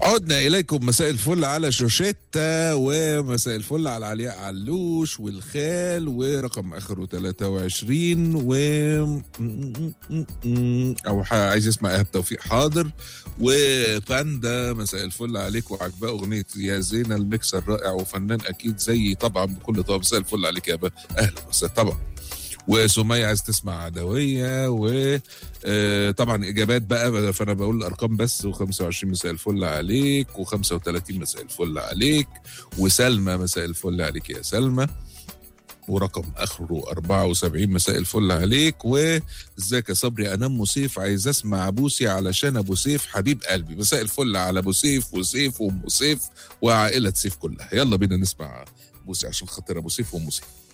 عدنا اليكم مساء الفل على شوشيتا ومساء الفل على علياء علوش والخال ورقم اخره 23 و او ح- عايز يسمع ايهاب توفيق حاضر وباندا مساء الفل عليك وعجباه اغنيه يا زينه الميكس الرائع وفنان اكيد زيي طبعا بكل طبع مساء الفل عليك يا با اهلا وسهلا طبعا وسمية عايز تسمع عدوية وطبعا إجابات بقى فأنا بقول الأرقام بس و25 مساء الفل عليك و35 مساء الفل عليك وسلمى مساء الفل عليك يا سلمى ورقم اخره 74 مساء الفل عليك وازيك يا صبري انا ام سيف عايز اسمع بوسي علشان ابو سيف حبيب قلبي مساء الفل على ابو سيف وسيف وام سيف وعائله سيف كلها يلا بينا نسمع بوسي عشان خاطر ابو سيف وام سيف